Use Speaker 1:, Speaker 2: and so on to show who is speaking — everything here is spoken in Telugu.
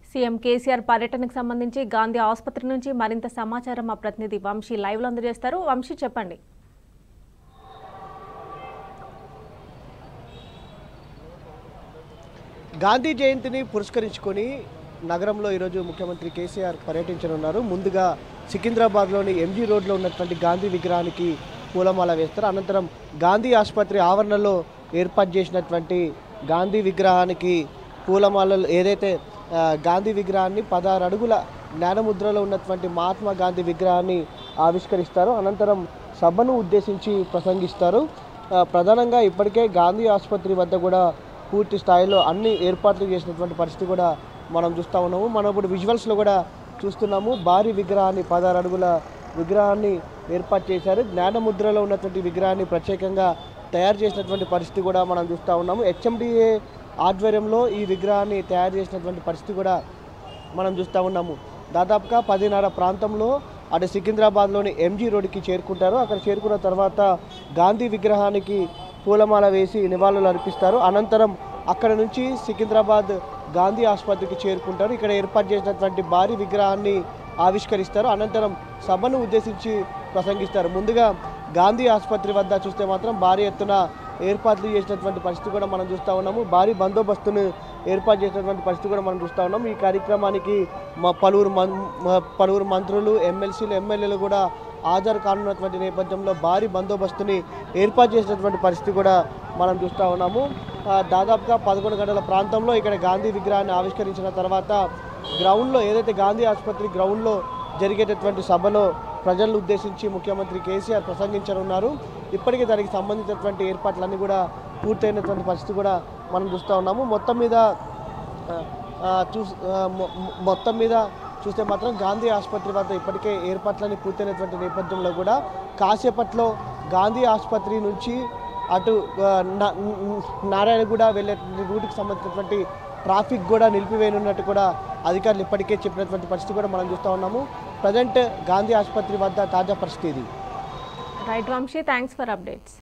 Speaker 1: సీఎం కేసీఆర్ పర్యటనకు సంబంధించి గాంధీ ఆసుపత్రి నుంచి మరింత సమాచారం మా ప్రతినిధి వంశీ లైవ్లో అందజేస్తారు వంశీ చెప్పండి
Speaker 2: గాంధీ జయంతిని పురస్కరించుకొని నగరంలో ఈరోజు ముఖ్యమంత్రి కేసీఆర్ పర్యటించనున్నారు ముందుగా సికింద్రాబాద్లోని ఎంజీ రోడ్లో ఉన్నటువంటి గాంధీ విగ్రహానికి పూలమాల వేస్తారు అనంతరం గాంధీ ఆసుపత్రి ఆవరణలో ఏర్పాటు చేసినటువంటి గాంధీ విగ్రహానికి పూలమాలలు ఏదైతే ఆ, గాంధీ విగ్రహాన్ని పదహారు అడుగుల జ్ఞానముద్రలో ఉన్నటువంటి మహాత్మా గాంధీ విగ్రహాన్ని ఆవిష్కరిస్తారు అనంతరం సభను ఉద్దేశించి ప్రసంగిస్తారు ఆ, ప్రధానంగా ఇప్పటికే గాంధీ ఆసుపత్రి వద్ద కూడా పూర్తి స్థాయిలో అన్ని ఏర్పాట్లు చేసినటువంటి పరిస్థితి కూడా మనం చూస్తూ ఉన్నాము మనం ఇప్పుడు విజువల్స్లో కూడా చూస్తున్నాము భారీ విగ్రహాన్ని పదహారు అడుగుల విగ్రహాన్ని ఏర్పాటు చేశారు జ్ఞానముద్రలో ఉన్నటువంటి విగ్రహాన్ని ప్రత్యేకంగా తయారు చేసినటువంటి పరిస్థితి కూడా మనం చూస్తూ ఉన్నాము హెచ్ఎండిఏ ఆధ్వర్యంలో ఈ విగ్రహాన్ని తయారు చేసినటువంటి పరిస్థితి కూడా మనం చూస్తూ ఉన్నాము దాదాపుగా పదిన్నర ప్రాంతంలో అటు సికింద్రాబాద్లోని ఎంజీ రోడ్డుకి చేరుకుంటారు అక్కడ చేరుకున్న తర్వాత గాంధీ విగ్రహానికి పూలమాల వేసి నివాళులు అర్పిస్తారు అనంతరం అక్కడ నుంచి సికింద్రాబాద్ గాంధీ ఆసుపత్రికి చేరుకుంటారు ఇక్కడ ఏర్పాటు చేసినటువంటి భారీ విగ్రహాన్ని ఆవిష్కరిస్తారు అనంతరం సభను ఉద్దేశించి ప్రసంగిస్తారు ముందుగా గాంధీ ఆసుపత్రి వద్ద చూస్తే మాత్రం భారీ ఎత్తున ఏర్పాట్లు చేసినటువంటి పరిస్థితి కూడా మనం చూస్తూ ఉన్నాము భారీ బందోబస్తును ఏర్పాటు చేసినటువంటి పరిస్థితి కూడా మనం చూస్తూ ఉన్నాము ఈ కార్యక్రమానికి మా పలువురు మం మా పలువురు మంత్రులు ఎమ్మెల్సీలు ఎమ్మెల్యేలు కూడా హాజరు కానున్నటువంటి నేపథ్యంలో భారీ బందోబస్తుని ఏర్పాటు చేసినటువంటి పరిస్థితి కూడా మనం చూస్తూ ఉన్నాము ఆ, దాదాపుగా పదకొండు గంటల ప్రాంతంలో ఇక్కడ గాంధీ విగ్రహాన్ని ఆవిష్కరించిన తర్వాత గ్రౌండ్లో ఏదైతే గాంధీ ఆసుపత్రి గ్రౌండ్లో జరిగేటటువంటి సభలో ప్రజలను ఉద్దేశించి ముఖ్యమంత్రి కేసీఆర్ ప్రసంగించనున్నారు ఇప్పటికే దానికి సంబంధించినటువంటి ఏర్పాట్లన్నీ కూడా పూర్తయినటువంటి పరిస్థితి కూడా మనం చూస్తూ ఉన్నాము మొత్తం మీద ఆ, ఆ, చూస్ ఆ, మొ- మొ- మొత్తం మీద చూస్తే మాత్రం గాంధీ ఆసుపత్రి వద్ద ఇప్పటికే ఏర్పాట్లన్నీ పూర్తయినటువంటి నేపథ్యంలో కూడా కాసేపట్లో గాంధీ ఆసుపత్రి నుంచి అటు ఆ, నా- నారాయణగూడ వెళ్ళే రూట్కి సంబంధించినటువంటి ట్రాఫిక్ కూడా నిలిపివేయనున్నట్టు కూడా అధికారులు ఇప్పటికే చెప్పినటువంటి పరిస్థితి కూడా మనం చూస్తూ ఉన్నాము ప్రజెంట్ గాంధీ ఆసుపత్రి వద్ద తాజా పరిస్థితి ఇది
Speaker 1: right Vamshi thanks for updates